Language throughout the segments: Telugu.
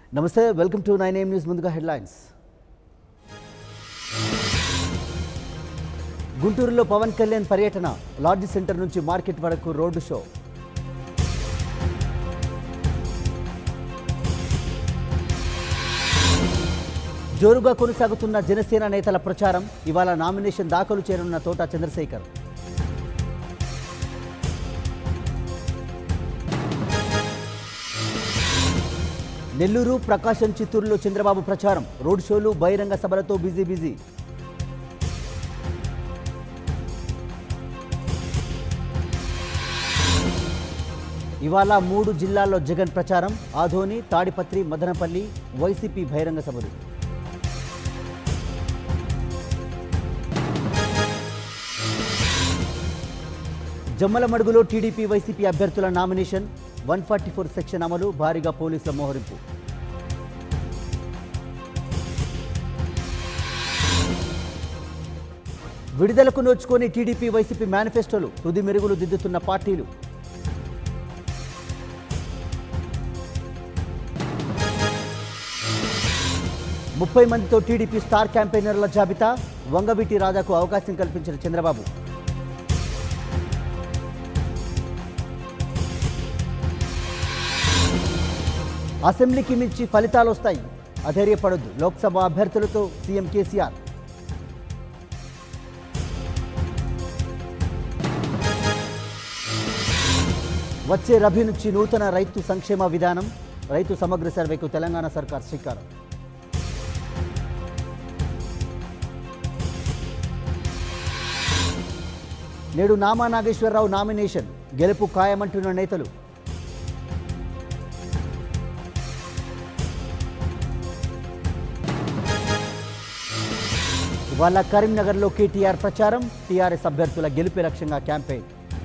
నమస్తే welcome to nine M news ముందుగా హెడ్లైన్స్ గుంటూరులో పవన్ కళ్యాణ్ పర్యటన లాడ్జ్ సెంటర్ నుంచి మార్కెట్ వరకు రోడ్డు షో జోరుగా కొనసాగుతున్న జనసేన నేతల ప్రచారం ఇవాళ నామినేషన్ దాఖలు చేరనున్న తోట చంద్రశేఖర్ నెల్లూరు ప్రకాశం చిత్తూరులో చంద్రబాబు ప్రచారం రోడ్ షోలు బహిరంగ సభలతో బిజీ బిజీ ఇవాళ మూడు జిల్లాల్లో జగన్ ప్రచారం ఆధోని తాడిపత్రి మదనపల్లి వైసీపీ బహిరంగ సభలు జమ్మలమడుగులో టీడీపీ వైసీపీ అభ్యర్థుల nomination one forty four section అమలు భారీగా పోలీసుల మోహరింపు విడుదలకు నోచుకొని టీడీపీ వైసీపీ మేనిఫెస్టోలు తుది మెరుగులు దిద్దుతున్న పార్టీలు ముప్పై మందితో టీడీపీ స్టార్ క్యాంపెయినర్ల జాబితా వంగవీటి రాజాకు అవకాశం కల్పించిన చంద్రబాబు అసెంబ్లీకి మించి ఫలితాలు వస్తాయి అధైర్యపడొద్దు లోక్సభ అభ్యర్థులతో సీఎం కేసీఆర్ వచ్చే రబీ నుంచి నూతన రైతు సంక్షేమ విధానం రైతు సమగ్ర సర్వేకు తెలంగాణ సర్కార్ శ్రీకారం నేడు నామా నాగేశ్వరరావు నామినేషన్ గెలుపు ఖాయమంటున్న నేతలు ఇవాళ కరీంనగర్లో కేటీఆర్ ప్రచారం టీఆర్ఎస్ అభ్యర్థుల గెలుపే లక్ష్యంగా క్యాంపెయిన్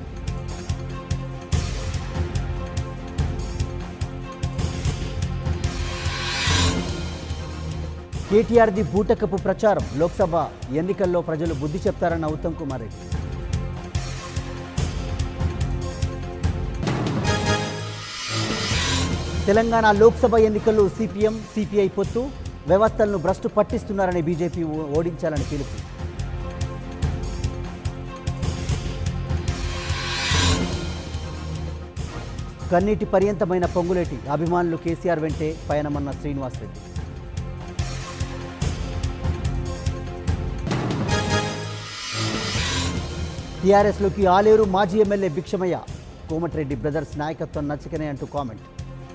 కేటీఆర్ది బూటకపు ప్రచారం లోక్సభ ఎన్నికల్లో ప్రజలు బుద్ధి చెప్తారన్న ఉత్తమ్ కుమార్ రెడ్డి తెలంగాణ లోక్సభ ఎన్నికల్లో సిపిఎం సిపిఐ పొత్తు వ్యవస్థలను భ్రష్టు పట్టిస్తున్నారని బీజేపీ ఓ- ఓడించాలని పిలుపు కన్నీటి పర్యంతమైన పొంగులేటి అభిమానులు కేసీఆర్ వెంటే పయనమన్న శ్రీనివాసరెడ్డి టీఆర్ఎస్లోకి ఆలేరు మాజీ ఎమ్మెల్యే భిక్షమయ్య కోమటిరెడ్డి బ్రదర్స్ నాయకత్వం నచ్చకనే అంటూ కామెంట్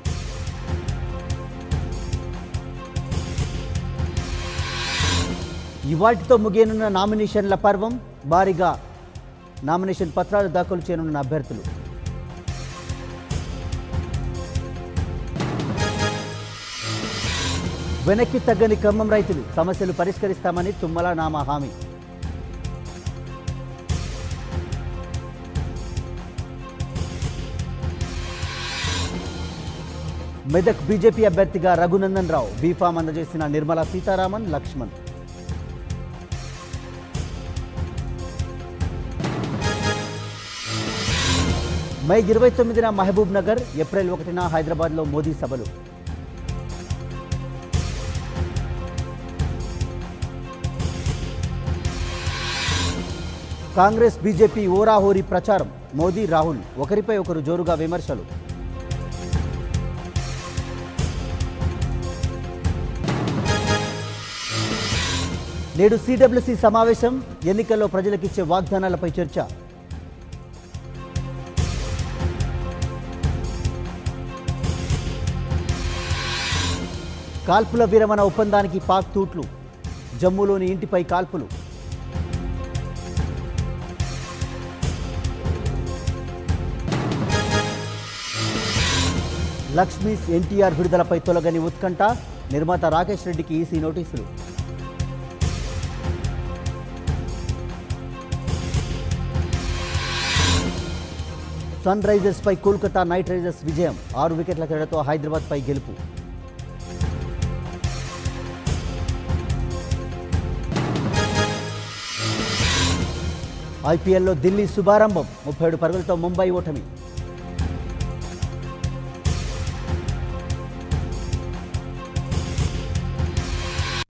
ఇవాటితో ముగియనున్న నామినేషన్ల పర్వం భారీగా నామినేషన్ పత్రాలు దాఖలు చేయనున్న అభ్యర్థులు వెనక్కి తగ్గని ఖమ్మం రైతులు సమస్యలు పరిష్కరిస్తామని తుమ్మల నామ హామీ మెదక్ బీజేపీ అభ్యర్థిగా రఘునందన్ రావు బీఫామ్ అందజేసిన నిర్మలా సీతారామన్ లక్ష్మణ్ మే ఇరవై తొమ్మిదిన మహబూబ్ నగర్ ఏప్రిల్ ఒకటిన హైదరాబాద్లో మోదీ సభలు కాంగ్రెస్ బీజేపీ ఓరాహోరీ ప్రచారం మోదీ రాహుల్ ఒకరిపై ఒకరు జోరుగా విమర్శలు నేడు సిడబ్ల్యూసీ సమావేశం ఎన్నికల్లో ప్రజలకిచ్చే వాగ్దానాలపై చర్చ కాల్పుల విరమణ ఒప్పందానికి పాక్ తూట్లు జమ్మూలోని ఇంటిపై కాల్పులు లక్ష్మీస్ ఎన్టీఆర్ విడుదలపై తొలగని ఉత్కంఠ నిర్మాత రాకేష్ రెడ్డికి ఈసీ నోటీసులు సన్ రైజర్స్ పై కోల్కతా నైట్ రైడర్స్ విజయం ఆరు వికెట్ల తేడాతో హైదరాబాద్ పై గెలుపు ఐపీఎల్లో ఢిల్లీ శుభారంభం ముప్పై ఏడు పరుగులతో ముంబై ఓటమి